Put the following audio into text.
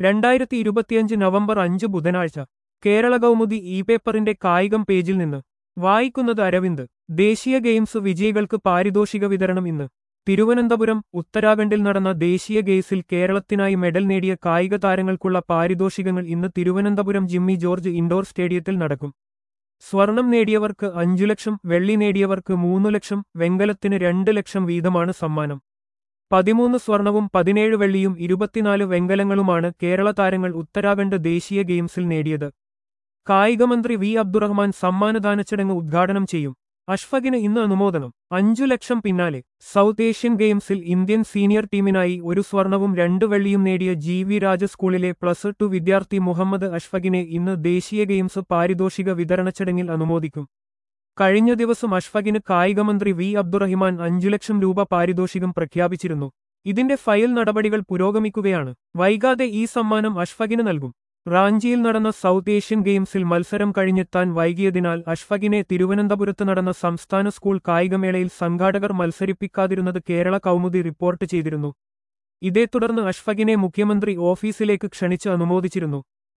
രണ്ടായിരത്തി ഇരുപത്തിയഞ്ച് നവംബർ അഞ്ച് ബുധനാഴ്ച കേരള കൗമുദി ഇ പേപ്പറിന്റെ കായികം പേജിൽ നിന്ന് വായിക്കുന്നത് അരവിന്ദ് ദേശീയ ഗെയിംസ് വിജയികൾക്ക് പാരിതോഷിക വിതരണം ഇന്ന് തിരുവനന്തപുരം ഉത്തരാഖണ്ഡിൽ നടന്ന ദേശീയ ഗെയിംസിൽ കേരളത്തിനായി മെഡൽ നേടിയ കായിക താരങ്ങൾക്കുള്ള പാരിതോഷികങ്ങൾ ഇന്ന് തിരുവനന്തപുരം ജിമ്മി ജോർജ് ഇൻഡോർ സ്റ്റേഡിയത്തിൽ നടക്കും സ്വർണം നേടിയവർക്ക് അഞ്ചു ലക്ഷം വെള്ളി നേടിയവർക്ക് മൂന്നു ലക്ഷം വെങ്കലത്തിന് രണ്ട് ലക്ഷം വീതമാണ് സമ്മാനം പതിമൂന്ന് സ്വർണവും പതിനേഴ് വെള്ളിയും ഇരുപത്തിനാല് വെങ്കലങ്ങളുമാണ് കേരള താരങ്ങൾ ഉത്തരാഖണ്ഡ് ദേശീയ ഗെയിംസിൽ നേടിയത് കായികമന്ത്രി വി അബ്ദുറഹ്മാൻ സമ്മാനദാന ചടങ്ങ് ഉദ്ഘാടനം ചെയ്യും അഷ്ഫഖിന് ഇന്ന് അനുമോദനം അഞ്ചു ലക്ഷം പിന്നാലെ സൗത്ത് ഏഷ്യൻ ഗെയിംസിൽ ഇന്ത്യൻ സീനിയർ ടീമിനായി ഒരു സ്വർണവും രണ്ട് വെള്ളിയും നേടിയ ജി വി രാജ സ്കൂളിലെ പ്ലസ് ടു വിദ്യാർത്ഥി മുഹമ്മദ് അഷ്ഫഖിനെ ഇന്ന് ദേശീയ ഗെയിംസ് പാരിതോഷിക വിതരണ ചടങ്ങിൽ അനുമോദിക്കും കഴിഞ്ഞ ദിവസം അഷ്ഫഖിന് കായികമന്ത്രി വി അബ്ദുറഹിമാൻ അഞ്ചു ലക്ഷം രൂപ പാരിതോഷികം പ്രഖ്യാപിച്ചിരുന്നു ഇതിന്റെ ഫയൽ നടപടികൾ പുരോഗമിക്കുകയാണ് വൈകാതെ ഈ സമ്മാനം അഷ്ഫഖിന് നൽകും റാഞ്ചിയിൽ നടന്ന സൗത്ത് ഏഷ്യൻ ഗെയിംസിൽ മത്സരം കഴിഞ്ഞെത്താൻ വൈകിയതിനാൽ അഷ്ഫഖിനെ തിരുവനന്തപുരത്ത് നടന്ന സംസ്ഥാന സ്കൂൾ കായികമേളയിൽ സംഘാടകർ മത്സരിപ്പിക്കാതിരുന്നത് കേരള കൗമുദി റിപ്പോർട്ട് ചെയ്തിരുന്നു ഇതേ തുടർന്ന് അഷ്ഫഖിനെ മുഖ്യമന്ത്രി ഓഫീസിലേക്ക് ക്ഷണിച്ച് അനുമോദിച്ചിരുന്നു